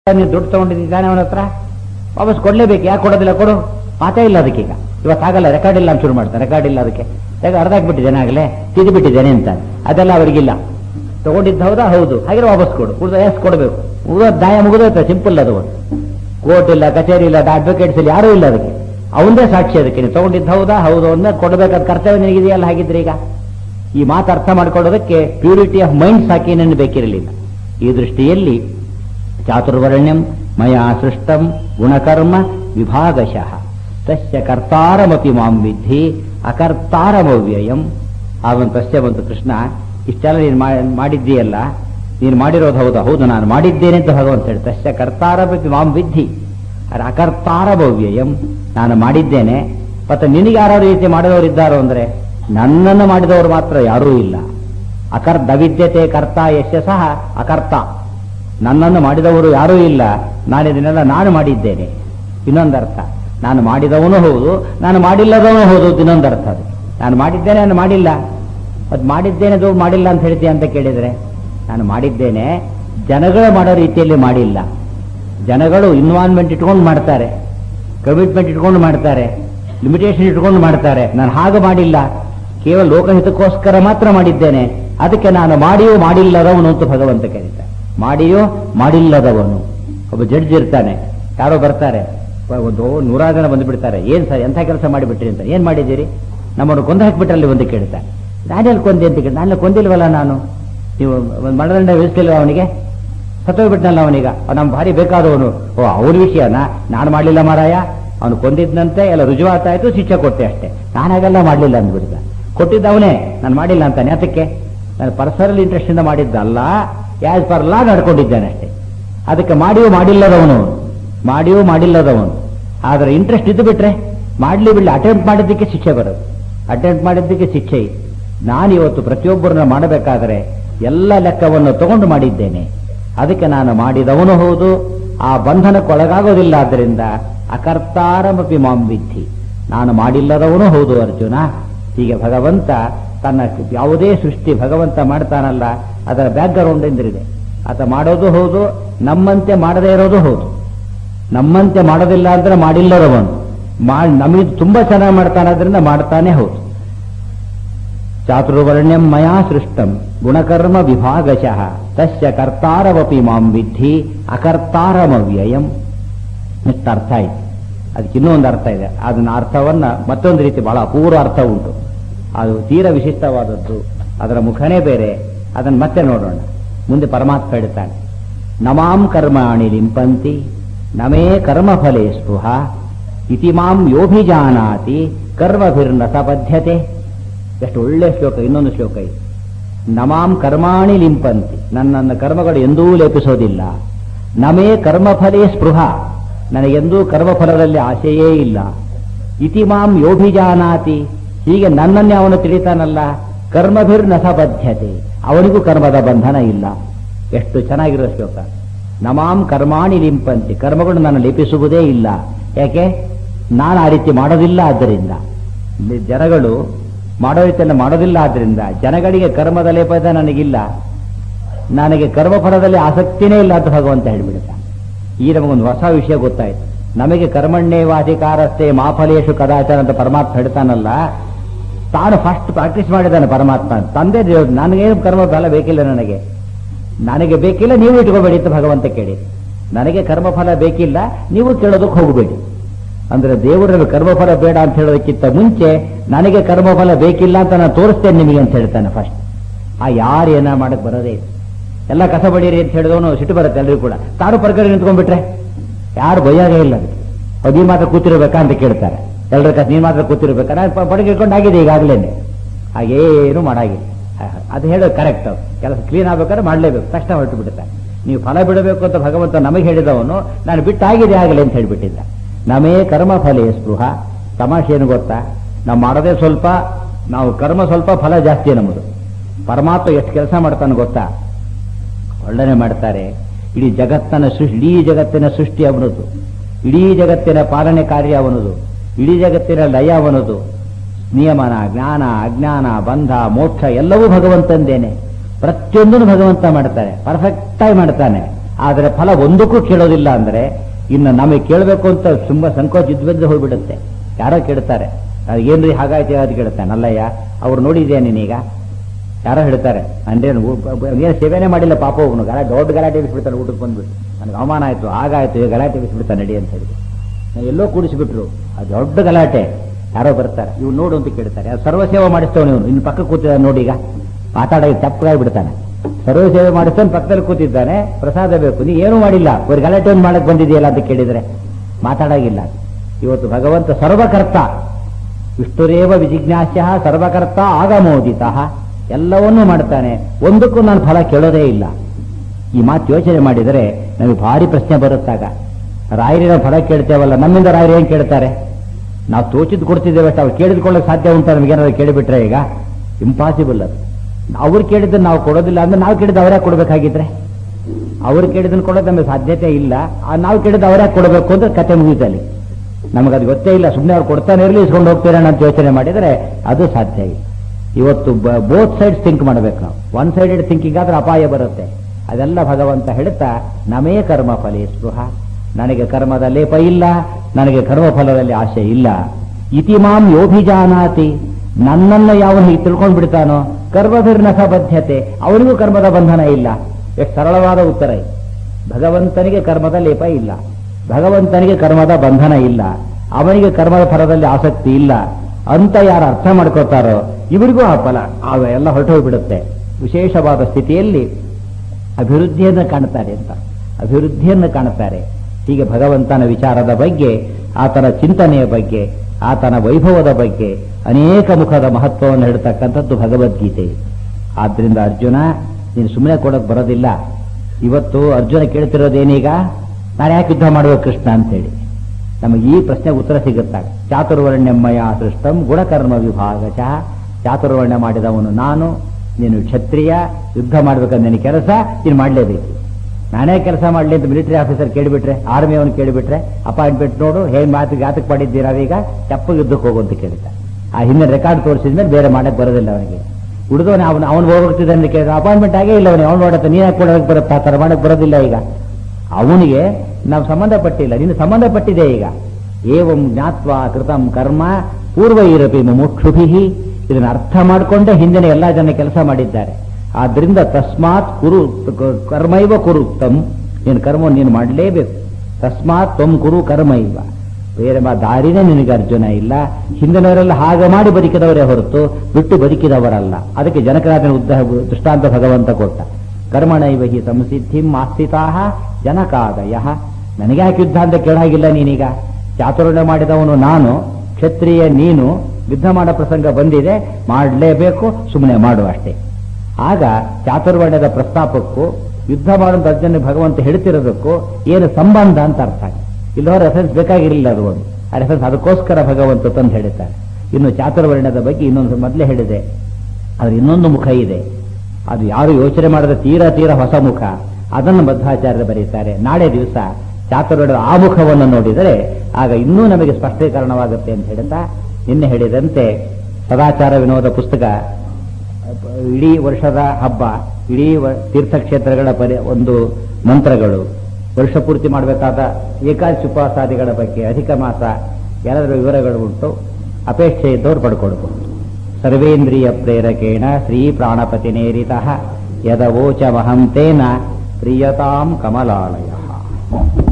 ನೀವು ದುಡ್ಡು ತಗೊಂಡಿದ್ದಾನೆ ಅವನ ಹತ್ರ ವಾಪಸ್ ಕೊಡ್ಲೇಬೇಕು ಯಾಕೆ ಕೊಡೋದಿಲ್ಲ ಕೊಡು ಮಾತೇ ಇಲ್ಲ ಅದಕ್ಕೆ ಈಗ ಇವತ್ತು ಆಗಲ್ಲ ರೆಕಾರ್ಡ್ ಇಲ್ಲ ಅಂತ ಶುರು ಮಾಡ್ತಾರೆ ರೆಕಾರ್ಡ್ ಇಲ್ಲ ಅದಕ್ಕೆ ಯಾಕೆ ಅರ್ಧ ಹಾಕ್ಬಿಟ್ಟಿದ್ದೇನೆ ಆಗಲೇ ತಿದ್ದು ಬಿಟ್ಟಿದ್ದೇನೆ ಅಂತ ಅದೆಲ್ಲ ಅವರಿಗಿಲ್ಲ ತಗೊಂಡಿದ್ದು ಹೌದಾ ಹೌದು ಹಾಗೆ ವಾಪಸ್ ಕೊಡು ಉಳಿದ ಎಷ್ಟು ಕೊಡಬೇಕು ಉಳಿದ ದಾಯ ಮುಗಿದೋಯ್ತು ಸಿಂಪಲ್ ಅದು ಕೋರ್ಟ್ ಇಲ್ಲ ಕಚೇರಿ ಇಲ್ಲ ಅಡ್ವೊಕೇಟ್ಸ್ ಇಲ್ಲ ಯಾರೂ ಇಲ್ಲ ಅದಕ್ಕೆ ಅವನದೇ ಸಾಕ್ಷಿ ಅದಕ್ಕೆ ನೀವು ತಗೊಂಡಿದ್ದು ಹೌದಾ ಹೌದು ಅವನ್ನ ಕೊಡಬೇಕಾದ ಕರ್ತವ್ಯ ನಿನಗಿದೆಯಲ್ಲ ಹಾಗಿದ್ರೆ ಈಗ ಈ ಮಾತು ಅರ್ಥ ಮಾಡ್ಕೊಳ್ಳೋದಕ್ಕೆ ಪ್ಯೂರಿಟಿ ಆಫ್ ಮೈಂಡ್ ಸಾಕಿ ನನ್ನ ಬೇಕಿರಲಿಲ್ಲ ಈ ದೃಷ್ಟಿಯಲ್ಲಿ ಚಾತುರ್ವರ್ಣ್ಯಂ ಮಯಾ ಸೃಷ್ಟಂ ಗುಣಕರ್ಮ ವಿಭಾಗಶಃ ತಸ್ಯ ಕರ್ತಾರಮಪಿ ಮಾಂ ವಿದ್ಧಿ ಅಕರ್ತಾರಮವ್ಯಯಂ ಆವನ್ ತಸ್ಯ ಬಂತು ಕೃಷ್ಣ ಇಷ್ಟೆಲ್ಲ ನೀನು ಮಾಡಿದ್ದೀಯಲ್ಲ ನೀನು ಮಾಡಿರೋದು ಹೌದಾ ಹೌದು ನಾನು ಮಾಡಿದ್ದೇನೆ ಅಂತ ಭಗವಂತ ಹೇಳಿ ತಸ್ಯ ಕರ್ತಾರಮಪಿ ಮಾಂ ವಿದ್ಧಿ ಅದು ಅಕರ್ತಾರಮವ್ಯಯಂ ನಾನು ಮಾಡಿದ್ದೇನೆ ಮತ್ತೆ ನಿನಗೆ ಯಾರು ರೀತಿ ಮಾಡಿದವರು ಇದ್ದಾರೋ ಅಂದ್ರೆ ನನ್ನನ್ನು ಮಾಡಿದವರು ಮಾತ್ರ ಯಾರೂ ಇಲ್ಲ ಅಕರ್ ದವಿದ್ಯತೆ ಕರ್ತ ಯಶ ಸಹ ಅಕರ್ತ ನನ್ನನ್ನು ಮಾಡಿದವರು ಯಾರೂ ಇಲ್ಲ ನಾನು ಇದನ್ನೆಲ್ಲ ನಾನು ಮಾಡಿದ್ದೇನೆ ಇನ್ನೊಂದರ್ಥ ನಾನು ಮಾಡಿದವನು ಹೌದು ನಾನು ಮಾಡಿಲ್ಲದವನು ಹೌದು ಇನ್ನೊಂದರ್ಥ ಅದು ನಾನು ಮಾಡಿದ್ದೇನೆ ನಾನು ಮಾಡಿಲ್ಲ ಅದು ಮಾಡಿದ್ದೇನೆ ಅದು ಮಾಡಿಲ್ಲ ಅಂತ ಹೇಳ್ತೀಯ ಅಂತ ಕೇಳಿದ್ರೆ ನಾನು ಮಾಡಿದ್ದೇನೆ ಜನಗಳು ಮಾಡೋ ರೀತಿಯಲ್ಲಿ ಮಾಡಿಲ್ಲ ಜನಗಳು ಇನ್ವಾಲ್ವ್ಮೆಂಟ್ ಇಟ್ಕೊಂಡು ಮಾಡ್ತಾರೆ ಕಮಿಟ್ಮೆಂಟ್ ಇಟ್ಕೊಂಡು ಮಾಡ್ತಾರೆ ಲಿಮಿಟೇಷನ್ ಇಟ್ಕೊಂಡು ಮಾಡ್ತಾರೆ ನಾನು ಹಾಗೆ ಮಾಡಿಲ್ಲ ಕೇವಲ ಲೋಕಹಿತಕ್ಕೋಸ್ಕರ ಮಾತ್ರ ಮಾಡಿದ್ದೇನೆ ಅದಕ್ಕೆ ನಾನು ಮಾಡಿಯೂ ಮಾಡಿಲ್ಲದವನು ಅಂತ ಭಗವಂತ ಕರೀತಾರೆ ಮಾಡಿಯೋ ಮಾಡಿಲ್ಲದವನು ಒಬ್ಬ ಜಡ್ಜ್ ಇರ್ತಾನೆ ಯಾರೋ ಬರ್ತಾರೆ ಒಂದು ನೂರಾರು ಜನ ಬಂದುಬಿಡ್ತಾರೆ ಏನ್ ಸರ್ ಎಂಥ ಕೆಲಸ ಮಾಡಿಬಿಟ್ರಿ ಅಂತ ಏನ್ ಮಾಡಿದ್ದೀರಿ ನಮ್ಮನ್ನು ಕೊಂದು ಹಾಕಿಬಿಟ್ರಲ್ಲಿ ಒಂದು ಕೇಳ್ತಾರೆ ನಾನೆಲ್ಲಿ ಕೊಂದೆ ಅಂತ ಕೇಳಿ ನಾನು ಕೊಂದಿಲ್ವಲ್ಲ ನಾನು ನೀವು ಒಂದು ಮರಣದಂಡ ವಿಧಿಸಲಿಲ್ವ ಅವನಿಗೆ ಸತ್ತೋಗ್ಬಿಟ್ನಲ್ಲ ಅವನೀಗ ನಮ್ಗೆ ಭಾರಿ ಬೇಕಾದವನು ಓ ಅವ್ರ ವಿಷಯನ ನಾನು ಮಾಡಲಿಲ್ಲ ಮಾರಾಯ ಅವನು ಕೊಂದಿದ್ದಂತೆ ಎಲ್ಲ ರುಜುವಾತಾಯ್ತು ಶಿಕ್ಷೆ ಕೊಟ್ಟೆ ಅಷ್ಟೇ ನಾನು ಹಾಗೆಲ್ಲ ಮಾಡಲಿಲ್ಲ ಅಂದ್ಬಿಡ್ದ ಕೊಟ್ಟಿದ್ದವನೇ ನಾನು ಮಾಡಿಲ್ಲ ಅಂತಾನೆ ಅದಕ್ಕೆ ನಾನು ಪರ್ಸನಲ್ ಇಂಟ್ರೆಸ್ಟ್ ಇಂದ ಮಾಡಿದ್ದಲ್ಲ ಯಾಸ್ ಪರ್ ಲಾ ನಡ್ಕೊಂಡಿದ್ದೇನೆ ಅಷ್ಟೇ ಅದಕ್ಕೆ ಮಾಡಿಯೂ ಮಾಡಿಲ್ಲದವನು ಮಾಡಿಯೂ ಮಾಡಿಲ್ಲದವನು ಆದರೆ ಇಂಟ್ರೆಸ್ಟ್ ಇದ್ದು ಬಿಟ್ರೆ ಮಾಡ್ಲಿ ಬಿಡ್ಲಿ ಅಟೆಂಪ್ಟ್ ಮಾಡಿದ್ದಕ್ಕೆ ಶಿಕ್ಷೆ ಬರೋದು ಅಟೆಂಪ್ಟ್ ಮಾಡಿದ್ದಕ್ಕೆ ಶಿಕ್ಷೆ ನಾನು ಇವತ್ತು ಪ್ರತಿಯೊಬ್ಬರನ್ನ ಮಾಡಬೇಕಾದರೆ ಎಲ್ಲ ಲೆಕ್ಕವನ್ನು ತಗೊಂಡು ಮಾಡಿದ್ದೇನೆ ಅದಕ್ಕೆ ನಾನು ಮಾಡಿದವನು ಹೌದು ಆ ಬಂಧನಕ್ಕೊಳಗಾಗೋದಿಲ್ಲ ಆದ್ದರಿಂದ ಅಕರ್ತಾರಮಪಿ ಮಾಂ ವಿದ್ಧಿ ನಾನು ಮಾಡಿಲ್ಲದವನು ಹೌದು ಅರ್ಜುನ ಹೀಗೆ ಭಗವಂತ ತನ್ನ ಯಾವುದೇ ಸೃಷ್ಟಿ ಭಗವಂತ ಮಾಡ್ತಾನಲ್ಲ ಅದರ ಬ್ಯಾಕ್ಗ್ರೌಂಡ್ ಎಂದಿರಿದೆ ಆತ ಮಾಡೋದು ಹೌದು ನಮ್ಮಂತೆ ಮಾಡದೇ ಇರೋದು ಹೌದು ನಮ್ಮಂತೆ ಮಾಡೋದಿಲ್ಲ ಅಂದ್ರೆ ಮಾಡಿಲ್ಲದವನು ನಮಗೆ ತುಂಬಾ ಚೆನ್ನಾಗಿ ಮಾಡ್ತಾನಾದ್ರಿಂದ ಮಾಡ್ತಾನೆ ಹೌದು ಚಾತುರ್ವರ್ಣ್ಯಂ ಮಯಾ ಸೃಷ್ಟಂ ಗುಣಕರ್ಮ ವಿಭಾಗಶಃ ತಸ್ಯ ಕರ್ತಾರವಪಿ ಮಾಂ ವಿದ್ಧಿ ಅಕರ್ತಾರಮವ್ಯಯಂ ಇಷ್ಟ ಅರ್ಥ ಆಯ್ತು ಅದಕ್ಕೆ ಇನ್ನೂ ಒಂದು ಅರ್ಥ ಇದೆ ಅದನ್ನ ಅರ್ಥವನ್ನ ಮತ್ತೊಂದು ರೀತಿ ಬಹಳ ಅಪೂರ್ವ ಅರ್ಥ ಉಂಟು ಅದು ತೀರ ವಿಶಿಷ್ಟವಾದದ್ದು ಅದರ ಮುಖನೇ ಬೇರೆ ಅದನ್ನು ಮತ್ತೆ ನೋಡೋಣ ಮುಂದೆ ಪರಮಾತ್ಮ ಹೇಳ್ತಾನೆ ನಮಾಂ ಕರ್ಮಾಣಿ ಲಿಂಪಂತಿ ನಮೇ ಕರ್ಮಫಲೇ ಸ್ಪೃಹ ಇತಿ ಮಾಂ ಯೋಭಿಜಾನಾತಿ ಕರ್ಮಭಿರ್ನ ಸಬದ್ಧತೆ ಎಷ್ಟು ಒಳ್ಳೆ ಶ್ಲೋಕ ಇನ್ನೊಂದು ಶ್ಲೋಕ ಇದೆ ನಮಾಂ ಕರ್ಮಾಣಿ ಲಿಂಪಂತಿ ನನ್ನನ್ನ ಕರ್ಮಗಳು ಎಂದೂ ಲೇಪಿಸೋದಿಲ್ಲ ನಮೇ ಕರ್ಮಫಲೇ ಸ್ಪೃಹ ನನಗೆಂದೂ ಕರ್ಮಫಲದಲ್ಲಿ ಆಸೆಯೇ ಇಲ್ಲ ಇತಿ ಮಾಂ ಯೋಭಿಜಾನಾತಿ ಹೀಗೆ ನನ್ನನ್ನೇ ಅವನು ತಿಳಿತಾನಲ್ಲ ಕರ್ಮಭಿರ್ ನಸಬದ್ಧತೆ ಅವನಿಗೂ ಕರ್ಮದ ಬಂಧನ ಇಲ್ಲ ಎಷ್ಟು ಚೆನ್ನಾಗಿರೋ ಶ್ಲೋಕ ನಮಾಂ ಕರ್ಮಾಣಿ ಲಿಂಪಂತಿ ಕರ್ಮಗಳು ನಾನು ಲಿಪಿಸುವುದೇ ಇಲ್ಲ ಯಾಕೆ ನಾನು ಆ ರೀತಿ ಮಾಡೋದಿಲ್ಲ ಆದ್ದರಿಂದ ಜನಗಳು ಮಾಡೋ ರೀತಿಯನ್ನು ಮಾಡೋದಿಲ್ಲ ಆದ್ರಿಂದ ಜನಗಳಿಗೆ ಕರ್ಮದ ಲೇಪದ ನನಗಿಲ್ಲ ನನಗೆ ಕರ್ಮಫಲದಲ್ಲಿ ಆಸಕ್ತಿನೇ ಇಲ್ಲ ಅಂತ ಭಗವಂತ ಹೇಳ್ಬಿಡ್ತಾನೆ ಈ ನಮಗೊಂದು ಹೊಸ ವಿಷಯ ಗೊತ್ತಾಯ್ತು ನಮಗೆ ಕರ್ಮಣ್ಯೇವಾಧಿಕಾರಸ್ಥೆ ಮಾಫಲೇಶು ಕದಾಚಾರ ಅಂತ ಪರಮಾತ್ಮ ಹೇಳ್ತಾನಲ್ಲ ತಾನು ಫಸ್ಟ್ ಪ್ರಾಕ್ಟೀಸ್ ಮಾಡಿದ್ದಾನೆ ಪರಮಾತ್ಮ ತಂದೆ ದೇವ್ರು ನನಗೇನು ಕರ್ಮ ಫಲ ಬೇಕಿಲ್ಲ ನನಗೆ ನನಗೆ ಬೇಕಿಲ್ಲ ನೀವು ಇಟ್ಕೋಬೇಡಿ ಅಂತ ಭಗವಂತ ಕೇಳಿ ನನಗೆ ಕರ್ಮಫಲ ಬೇಕಿಲ್ಲ ನೀವು ಕೇಳೋದಕ್ಕೆ ಹೋಗಬೇಡಿ ಅಂದ್ರೆ ದೇವರಲ್ಲಿ ಕರ್ಮಫಲ ಬೇಡ ಅಂತ ಹೇಳೋದಕ್ಕಿಂತ ಮುಂಚೆ ನನಗೆ ಕರ್ಮಫಲ ಬೇಕಿಲ್ಲ ಅಂತ ನಾನು ತೋರಿಸ್ತೇನೆ ನಿಮಗೆ ಅಂತ ಹೇಳ್ತಾನೆ ಫಸ್ಟ್ ಆ ಯಾರು ಏನ ಮಾಡಕ್ ಬರೋದೇ ಇಲ್ಲ ಎಲ್ಲ ಕಸ ಬಡೀರಿ ಅಂತ ಹೇಳಿದವನು ಸಿಟ್ಟು ಬರುತ್ತೆ ಎಲ್ಲರಿಗೂ ಕೂಡ ತಾನು ಪರ್ಕಡೆ ನಿಂತ್ಕೊಂಡ್ಬಿಟ್ರೆ ಯಾರು ಬೈಯಾಗೇ ಇಲ್ಲ ಅದಕ್ಕೆ ಅದು ನೀನ್ ಮಾತ್ರ ಕೂತಿರ್ಬೇಕಾ ಅಂತ ಕೇಳ್ತಾರೆ ಎಲ್ಲರ ಕಸ ನೀನ್ ಮಾತ್ರ ಕೂತಿರ್ಬೇಕಾ ನಾನು ಪಡಗೆ ಇಟ್ಕೊಂಡಾಗಿದೆ ಈಗಾಗಲೇನೆ ಹಾಗೇನು ಮಾಡಾಗಿಲ್ಲ ಅದು ಹೇಳೋದು ಕರೆಕ್ಟ್ ಕೆಲಸ ಕ್ಲೀನ್ ಆಗ್ಬೇಕಾದ್ರೆ ಮಾಡಲೇಬೇಕು ತಕ್ಷಣ ಹೊರಟು ಬಿಡುತ್ತಾರೆ ನೀವು ಫಲ ಬಿಡಬೇಕು ಅಂತ ಭಗವಂತ ನಮಗೆ ಹೇಳಿದವನು ನಾನು ಬಿಟ್ಟಾಗಿದೆ ಆಗಲಿ ಅಂತ ಹೇಳ್ಬಿಟ್ಟಿದ್ದ ನಮೇ ಕರ್ಮ ಫಲೇ ಸ್ಪೃಹ ತಮಾಷೆ ಏನು ಗೊತ್ತಾ ನಾವು ಮಾಡೋದೇ ಸ್ವಲ್ಪ ನಾವು ಕರ್ಮ ಸ್ವಲ್ಪ ಫಲ ಜಾಸ್ತಿ ನಮ್ಮದು ಪರಮಾತ್ಮ ಎಷ್ಟು ಕೆಲಸ ಮಾಡ್ತಾನೆ ಗೊತ್ತಾ ಒಳ್ಳೆನೆ ಮಾಡ್ತಾರೆ ಇಡೀ ಜಗತ್ತನ ಸೃಷ್ಟಿ ಇಡೀ ಜಗತ್ತಿನ ಸೃಷ್ಟಿ ಅವನದು ಇಡೀ ಜಗತ್ತಿನ ಪಾಲನೆ ಕಾರ್ಯ ಅವನದು ಇಡೀ ಜಗತ್ತಿನ ಲಯ ಅವನದು ನಿಯಮನ ಜ್ಞಾನ ಅಜ್ಞಾನ ಬಂಧ ಮೋಕ್ಷ ಎಲ್ಲವೂ ಭಗವಂತಂದೇನೆ ಪ್ರತಿಯೊಂದನ್ನು ಭಗವಂತ ಮಾಡ್ತಾನೆ ಪರ್ಫೆಕ್ಟ್ ಆಗಿ ಮಾಡ್ತಾನೆ ಆದರೆ ಫಲ ಒಂದಕ್ಕೂ ಕೇಳೋದಿಲ್ಲ ಅಂದ್ರೆ ಇನ್ನು ನಮಗೆ ಕೇಳಬೇಕು ಅಂತ ತುಂಬಾ ಸಂಕೋಚ ಇದ್ವೆಂದ್ರೆ ಹೋಗ್ಬಿಡುತ್ತೆ ಯಾರೋ ಕೇಳ್ತಾರೆ ಅದು ಏನ್ರಿ ಹಾಗಾಯ್ತು ಅದು ಕೇಳ್ತಾನೆ ಅಲ್ಲಯ್ಯ ಅವ್ರು ನೋಡಿದ್ಯಾ ನೀನೀಗ ಯಾರೋ ಹೇಳ್ತಾರೆ ಅಂದ್ರೇನು ಏನು ಸೇವೆನೇ ಮಾಡಿಲ್ಲ ಪಾಪ ಅವನು ಗಲಾ ದೊಡ್ಡ ಗಲಾಟೆ ಬಿಸ್ಬಿಡ್ತಾನೆ ಊಟಕ್ಕೆ ಬಂದ್ಬಿಟ್ಟು ನನಗೆ ಅವಮಾನ ಆಯ್ತು ಆಗಾಯ್ತು ಈಗ ಗಲಾಟೆ ಬಿಸ್ಬಿಡ್ತಾನೆ ನಡಿ ಅಂತ ಹೇಳಿ ನಾನು ಎಲ್ಲೋ ಕೂಡಿಸ್ಬಿಟ್ರು ಆ ದೊಡ್ಡ ಗಲಾಟೆ ಯಾರೋ ಬರ್ತಾರೆ ಇವ್ನು ನೋಡು ಅಂತ ಕೇಳ್ತಾರೆ ಅದು ಸರ್ವಸೇವೆ ಮಾಡಿಸ್ತವನು ಇವನು ಇನ್ನು ಪಕ್ಕ ಕೂತಿದ್ದ ನೋಡಿ ಈಗ ಮಾತಾಡ ತಪ್ಪಗಾಗಿ ಬಿಡ್ತಾನೆ ಸರ್ವಸೇವೆ ಮಾಡಿಸ್ತವನು ಪಕ್ಕದಲ್ಲಿ ಕೂತಿದ್ದಾನೆ ಪ್ರಸಾದ ಬೇಕು ನೀ ಏನೂ ಮಾಡಿಲ್ಲ ಅವ್ರಿಗೆ ಗಲಾಟೆ ಒಂದು ಮಾಡಕ್ ಬಂದಿದೆಯಲ್ಲ ಅಂತ ಕೇಳಿದ್ರೆ ಮಾತಾಡಾಗಿಲ್ಲ ಇವತ್ತು ಭಗವಂತ ಸರ್ವಕರ್ತ ವಿಷ್ಣುರೇವ ವಿಜಿಜ್ಞಾಸ್ಯ ಸರ್ವಕರ್ತ ಆಗಮೋದಿತ ಎಲ್ಲವನ್ನೂ ಮಾಡ್ತಾನೆ ಒಂದಕ್ಕೂ ನಾನು ಫಲ ಕೇಳೋದೇ ಇಲ್ಲ ಈ ಮಾತು ಯೋಚನೆ ಮಾಡಿದರೆ ನಮಗೆ ಭಾರಿ ಪ್ರಶ್ನೆ ಬರುತ್ತಾಗ ರಾಯರಿನ ಫಲ ಕೇಳ್ತೇವಲ್ಲ ನಮ್ಮಿಂದ ರಾಯರು ಏನ್ ಕೇಳ್ತಾರೆ ನಾವು ತೋಚಿದ್ ಕೊಡ್ತಿದ್ದೇವೆ ಅಷ್ಟೇ ಅವ್ರು ಕೇಳಿದ್ಕೊಳ್ಳೋಕೆ ಸಾಧ್ಯ ಉಂಟ ನಮಗೇನಾದ್ರು ಕೇಳಿಬಿಟ್ರೆ ಈಗ ಇಂಪಾಸಿಬಲ್ ಅದು ಅವ್ರು ಕೇಳಿದ್ದನ್ನು ನಾವು ಕೊಡೋದಿಲ್ಲ ಅಂದ್ರೆ ನಾವು ಕೇಳಿದ್ದು ಅವರೇ ಕೊಡಬೇಕಾಗಿದ್ರೆ ಅವ್ರು ಕೇಳಿದ್ದನ್ನು ಕೊಡೋದು ನಮಗೆ ಸಾಧ್ಯತೆ ಇಲ್ಲ ಆ ನಾವು ಕೇಳಿದ್ದು ಅವರೇ ಕೊಡಬೇಕು ಅಂತ ಕತೆ ಮುಗಿತಲ್ಲಿ ನಮಗದು ಗೊತ್ತೇ ಇಲ್ಲ ಸುಮ್ಮನೆ ಅವ್ರು ಕೊಡ್ತಾನೆ ಇರಲಿ ಇಸ್ಕೊಂಡು ಹೋಗ್ತೀರಣ ಅಂತ ಯೋಚನೆ ಮಾಡಿದರೆ ಅದು ಸಾಧ್ಯ ಇಲ್ಲ ಇವತ್ತು ಬೋತ್ ಸೈಡ್ಸ್ ಥಿಂಕ್ ಮಾಡಬೇಕು ನಾವು ಒನ್ ಸೈಡೆಡ್ ಥಿಂಕಿಂಗ್ ಆದ್ರೆ ಅಪಾಯ ಬರುತ್ತೆ ಅದೆಲ್ಲ ಭಗವಂತ ಹೇಳ್ತಾ ನಮೇ ಕರ್ಮ ಫಲೇ ಸ್ಪೃಹ ನನಗೆ ಕರ್ಮದ ಲೇಪ ಇಲ್ಲ ನನಗೆ ಕರ್ಮಫಲದಲ್ಲಿ ಆಶೆ ಇಲ್ಲ ಇತಿಮಾಂ ಯೋಭಿಜಾನಾತಿ ನನ್ನನ್ನು ಯಾವನು ಹೀಗೆ ತಿಳ್ಕೊಂಡು ಬಿಡ್ತಾನೋ ಕರ್ಮಭಿರ್ನಖ ಬದ್ಧತೆ ಅವನಿಗೂ ಕರ್ಮದ ಬಂಧನ ಇಲ್ಲ ಎಷ್ಟು ಸರಳವಾದ ಉತ್ತರ ಇದು ಭಗವಂತನಿಗೆ ಕರ್ಮದ ಲೇಪ ಇಲ್ಲ ಭಗವಂತನಿಗೆ ಕರ್ಮದ ಬಂಧನ ಇಲ್ಲ ಅವನಿಗೆ ಕರ್ಮದ ಫಲದಲ್ಲಿ ಆಸಕ್ತಿ ಇಲ್ಲ ಅಂತ ಯಾರು ಅರ್ಥ ಮಾಡ್ಕೋತಾರೋ ಇವರಿಗೂ ಆ ಫಲ ಆಗ ಎಲ್ಲ ಹೊರಟು ಹೋಗ್ಬಿಡುತ್ತೆ ವಿಶೇಷವಾದ ಸ್ಥಿತಿಯಲ್ಲಿ ಅಭಿವೃದ್ಧಿಯನ್ನು ಕಾಣ್ತಾರೆ ಅಂತ ಅಭಿವೃದ್ಧಿಯನ್ನು ಕಾಣುತ್ತಾರೆ ಹೀಗೆ ಭಗವಂತನ ವಿಚಾರದ ಬಗ್ಗೆ ಆತನ ಚಿಂತನೆಯ ಬಗ್ಗೆ ಆತನ ವೈಭವದ ಬಗ್ಗೆ ಅನೇಕ ಮುಖದ ಮಹತ್ವವನ್ನು ಹೇಳ್ತಕ್ಕಂಥದ್ದು ಭಗವದ್ಗೀತೆ ಆದ್ರಿಂದ ಅರ್ಜುನ ನೀನು ಸುಮ್ಮನೆ ಕೊಡೋಕೆ ಬರೋದಿಲ್ಲ ಇವತ್ತು ಅರ್ಜುನ ಕೇಳ್ತಿರೋದೇನೀಗ ನಾನು ಯಾಕೆ ಯುದ್ಧ ಮಾಡಬೇಕು ಕೃಷ್ಣ ಅಂತೇಳಿ ನಮಗೆ ಈ ಪ್ರಶ್ನೆಗೆ ಉತ್ತರ ಸಿಗುತ್ತಾಗ ಚಾತುರ್ವರ್ಣ್ಯಮಯ ಸೃಷ್ಟಂ ಗುಣಕರ್ಮ ವಿಭಾಗಶಃ ಚಾತುರ್ವರ್ಣ್ಯ ಮಾಡಿದವನು ನಾನು ನೀನು ಕ್ಷತ್ರಿಯ ಯುದ್ಧ ಮಾಡ್ಬೇಕಂದ್ರೆ ನಿನ್ನ ಕೆಲಸ ನೀನು ಮಾಡಲೇಬೇಕು ನಾನೇ ಕೆಲಸ ಮಾಡಲಿ ಅಂತ ಮಿಲಿಟರಿ ಆಫೀಸರ್ ಕೇಳಿಬಿಟ್ರೆ ಆರ್ಮಿ ಅವನು ಕೇಳಿಬಿಟ್ರೆ ಅಪಾಯಿಂಟ್ಮೆಂಟ್ ನೋಡು ಹೇಗೆ ಮಾತು ಗಾತಕ್ಕೆ ಮಾಡಿದ್ದೀರಾ ಈಗ ಚಪ್ಪಗೆ ಯುದ್ಧಕ್ಕೆ ಹೋಗು ಅಂತ ಕೇಳಿದ ಆ ಹಿಂದೆ ರೆಕಾರ್ಡ್ ತೋರಿಸಿದ್ಮೇಲೆ ಬೇರೆ ಮಾಡಕ್ ಬರೋದಿಲ್ಲ ಅವನಿಗೆ ಉಳಿದವನು ಅವನು ಅವನು ಹೋಗ್ತಿದ್ದ ಅಂತ ಕೇಳಿದ್ರೆ ಅಪಾಯಿಂಟ್ಮೆಂಟ್ ಆಗೇ ಇಲ್ಲ ಅವನಿಗೆ ಅವ್ನು ನೋಡತ್ತೆ ನೀನೇ ಕೊಡೋದಕ್ಕೆ ಬರುತ್ತೆ ಆ ಥರ ಮಾಡಕ್ ಬರೋದಿಲ್ಲ ಈಗ ಅವನಿಗೆ ನಾವು ಸಂಬಂಧಪಟ್ಟಿಲ್ಲ ನೀನು ಸಂಬಂಧಪಟ್ಟಿದೆ ಈಗ ಏವಂ ಜ್ಞಾತ್ವ ಕೃತಂ ಕರ್ಮ ಪೂರ್ವ ಇರಪಿ ಮುಮುಕ್ಷುಭಿ ಇದನ್ನ ಅರ್ಥ ಮಾಡಿಕೊಂಡೇ ಹಿಂದಿನ ಎಲ್ಲಾ ಜನ ಕೆಲಸ ಮಾಡಿದ್ದಾರೆ ಆದ್ರಿಂದ ತಸ್ಮಾತ್ ಕುರು ಕರ್ಮೈವ ಕುರು ತಮ್ ನೀನು ಕರ್ಮ ನೀನು ಮಾಡಲೇಬೇಕು ತಸ್ಮಾತ್ ತ್ವಂ ಕುರು ಕರ್ಮೈವ ಬೇರೆ ಮಾ ದಾರಿನೇ ನಿನಗೆ ಅರ್ಜುನ ಇಲ್ಲ ಹಿಂದಿನವರೆಲ್ಲ ಹಾಗೆ ಮಾಡಿ ಬದುಕಿದವರೇ ಹೊರತು ಬಿಟ್ಟು ಬದುಕಿದವರಲ್ಲ ಅದಕ್ಕೆ ಜನಕರಾಜನ ಉದ್ದ ದೃಷ್ಟಾಂತ ಭಗವಂತ ಕೊಟ್ಟ ಕರ್ಮಣೈವ ಹಿ ಸಂಸಿದ್ಧಿಂ ಆಸ್ಥಿತಾ ಜನಕಾದಯ ನನಗೆ ಯಾಕೆ ಯುದ್ಧ ಅಂತ ಕೇಳಾಗಿಲ್ಲ ನೀನೀಗ ಚಾತುರ್ಯ ಮಾಡಿದವನು ನಾನು ಕ್ಷತ್ರಿಯ ನೀನು ಯುದ್ಧ ಮಾಡೋ ಪ್ರಸಂಗ ಬಂದಿದೆ ಮಾಡಲೇಬೇಕು ಸುಮ್ಮನೆ ಮಾಡು ಅಷ್ಟೇ ಆಗ ಚಾತುರ್ವರ್ಣ್ಯದ ಪ್ರಸ್ತಾಪಕ್ಕೂ ಯುದ್ಧ ಮಾಡುವಂತ ಅರ್ಜುನ ಭಗವಂತ ಹೇಳ್ತಿರೋದಕ್ಕೂ ಏನು ಸಂಬಂಧ ಅಂತ ಅರ್ಥ ಇಲ್ಲೋ ರೆಫರೆನ್ಸ್ ಬೇಕಾಗಿರಲಿಲ್ಲ ಅದು ಒಂದು ಆ ರೆಫರೆನ್ಸ್ ಅದಕ್ಕೋಸ್ಕರ ಭಗವಂತ ತಂದು ಹೇಳಿದ್ದಾರೆ ಇನ್ನು ಚಾತುರ್ವರ್ಣ್ಯದ ಬಗ್ಗೆ ಇನ್ನೊಂದು ಮೊದಲೇ ಹೇಳಿದೆ ಅದ್ರ ಇನ್ನೊಂದು ಮುಖ ಇದೆ ಅದು ಯಾರು ಯೋಚನೆ ಮಾಡದ ತೀರಾ ತೀರಾ ಹೊಸ ಮುಖ ಅದನ್ನು ಮಧ್ವಾಚಾರ್ಯರು ಬರೀತಾರೆ ನಾಳೆ ದಿವಸ ಚಾತುರ್ವರ್ಣದ ಆ ಮುಖವನ್ನು ನೋಡಿದರೆ ಆಗ ಇನ್ನೂ ನಮಗೆ ಸ್ಪಷ್ಟೀಕರಣವಾಗುತ್ತೆ ಅಂತ ಹೇಳ್ತಾ ನಿನ್ನೆ ಹೇಳಿದಂತೆ ಸದಾಚಾರ ವಿನೋದ ಪುಸ್ತಕ ಇಡೀ ವರ್ಷದ ಹಬ್ಬ ಇಡೀ ವ- ತೀರ್ಥಕ್ಷೇತ್ರಗಳ ಪರಿ ಒಂದು ಮಂತ್ರಗಳು ವರ್ಷ ಪೂರ್ತಿ ಮಾಡಬೇಕಾದ ಏಕಾದಶಿ ಉಪವಾಸಾದಿಗಳ ಬಗ್ಗೆ ಅಧಿಕ ಮಾಸ ಎಲ್ಲದರ ವಿವರಗಳು ಉಂಟು ಅಪೇಕ್ಷೆ ಇದ್ದವ್ರು ಪಡ್ಕೊಳ್ಬಹುದು ಸರ್ವೇಂದ್ರಿಯ ಪ್ರೇರಕೇಣ ಶ್ರೀ ಪ್ರಾಣಪತಿನೇರಿತ ಯದವೋಚಮಹಂ ತೇನ ಪ್ರಿಯತಾಂ ಕಮಲಾಲಯ